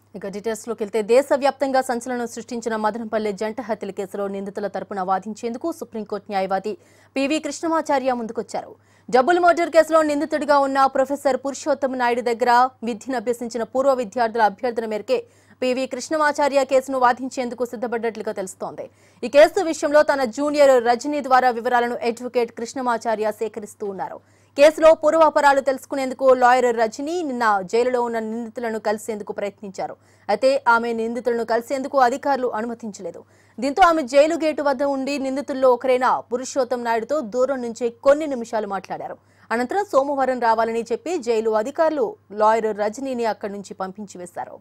ఇక డీటెయిల్స్ లోకి వెళ్తే దేశవ్యాప్తంగా సంచలనం సృష్టించిన మదనపల్లె జంట హత్యల కేసులో నిందితుల తరపున వాదించేందుకు సుప్రీంకోర్టు న్యాయవాది పివి కృష్ణమాచార్య ముందుకొచ్చారు డబ్బుల్ మర్డర్ కేసులో నిందితుడిగా ఉన్న ప్రొఫెసర్ పురుషోత్తమ్ నాయుడు దగ్గర విద్యను అభ్యసించిన పూర్వ విద్యార్థుల అభ్యర్థన మేరకే పివి కృష్ణమాచార్య కేసును వాదించేందుకు సిద్ధపడ్డట్లుగా తెలుస్తోంది ఈ కేసు విషయంలో తన జూనియర్ రజనీ ద్వారా వివరాలను అడ్వకేట్ కృష్ణమాచార్య సేకరిస్తూ ఉన్నారు కేసులో పూర్వాపరాలు తెలుసుకునేందుకు లాయర్ రజనీ నిన్న జైలులో ఉన్న నిందితులను కలిసేందుకు ప్రయత్నించారు అయితే ఆమె నిందితులను కలిసేందుకు అధికారులు అనుమతించలేదు దీంతో ఆమె జైలు గేటు వద్ద ఉండి నిందితుల్లో ఒకరైన పురుషోత్తం నాయుడుతో దూరం నుంచే కొన్ని నిమిషాలు మాట్లాడారు అనంతరం సోమవారం రావాలని చెప్పి జైలు అధికారులు లాయర్ రజనీని అక్కడి నుంచి పంపించి వేశారు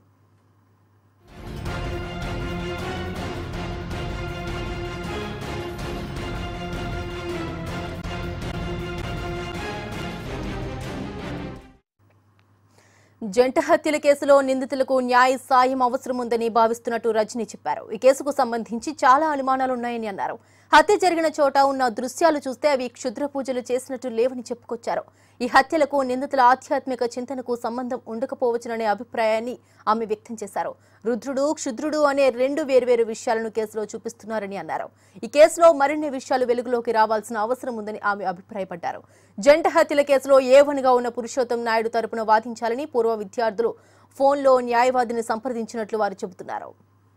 జంట హత్యల కేసులో నిందితులకు న్యాయ సాయం అవసరం ఉందని భావిస్తున్నట్టు రజనీ చెప్పారు ఈ కేసుకు సంబంధించి చాలా అనుమానాలున్నాయని అన్నారు హత్య జరిగిన చోట ఉన్న దృశ్యాలు చూస్తే అవి క్షుద్ర పూజలు చేసినట్టు లేవని చెప్పుకొచ్చారు ఈ హత్యలకు నిందితుల ఆధ్యాత్మిక చింతనకు సంబంధం ఉండకపోవచ్చుననే అభిప్రాయాన్ని ఆమె వ్యక్తం చేశారు రుద్రుడు క్షుద్రుడు అనే రెండు వేర్వేరు విషయాలను కేసులో చూపిస్తున్నారని అన్నారు ఈ కేసులో మరిన్ని విషయాలు వెలుగులోకి రావాల్సిన అవసరం ఉందని ఆమె అభిప్రాయపడ్డారు జంట హత్యల కేసులో ఏవనిగా ఉన్న పురుషోత్తం నాయుడు తరపున వాదించాలని పూర్వ విద్యార్థులు ఫోన్లో న్యాయవాదిని సంప్రదించినట్లు వారు చెబుతున్నారు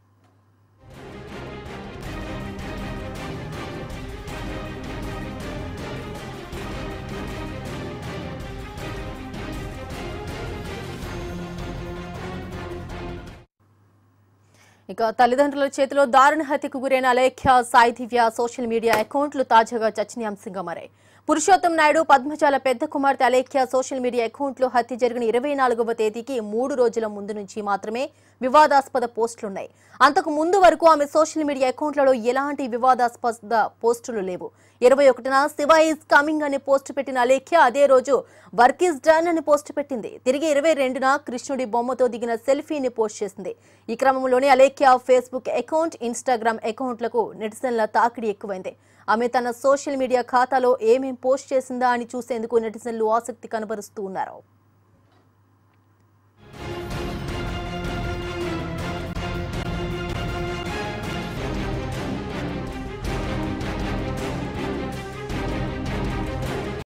ఇక తల్లిదండ్రుల చేతిలో దారుణ హత్యకు గురైన అలేఖ్య సాయి దివ్య సోషల్ మీడియా అకౌంట్లు తాజాగా చర్చనీయాంశంగా మారాయి పురుషోత్తం నాయుడు పద్మజాల పెద్ద కుమార్తె అలేఖ్య సోషల్ మీడియా అకౌంట్లో హత్య జరిగిన ఇరవై నాలుగవ తేదీకి మూడు రోజుల ముందు నుంచి మాత్రమే వివాదాస్పద పోస్టులున్నాయి అంతకు ముందు వరకు ఆమె సోషల్ మీడియా అకౌంట్లలో ఎలాంటి వివాదాస్పద పోస్టులు లేవు ఇరవై ఒకటిన శివ ఈజ్ కమింగ్ అనే పోస్ట్ పెట్టిన అలేఖ్య అదే రోజు వర్క్ ఈజ్ డన్ అని పోస్ట్ పెట్టింది తిరిగి ఇరవై రెండున కృష్ణుడి బొమ్మతో దిగిన సెల్ఫీని పోస్ట్ చేసింది ఈ క్రమంలోనే అలేఖ్య ఫేస్బుక్ అకౌంట్ ఇన్స్టాగ్రామ్ అకౌంట్లకు నెటిజన్ల తాకిడి ఎక్కువైంది ఆమె తన సోషల్ మీడియా ఖాతాలో ఏమేం పోస్ట్ చేసిందా అని చూసేందుకు నెటిజన్లు ఆసక్తి కనబరుస్తూ ఉన్నారు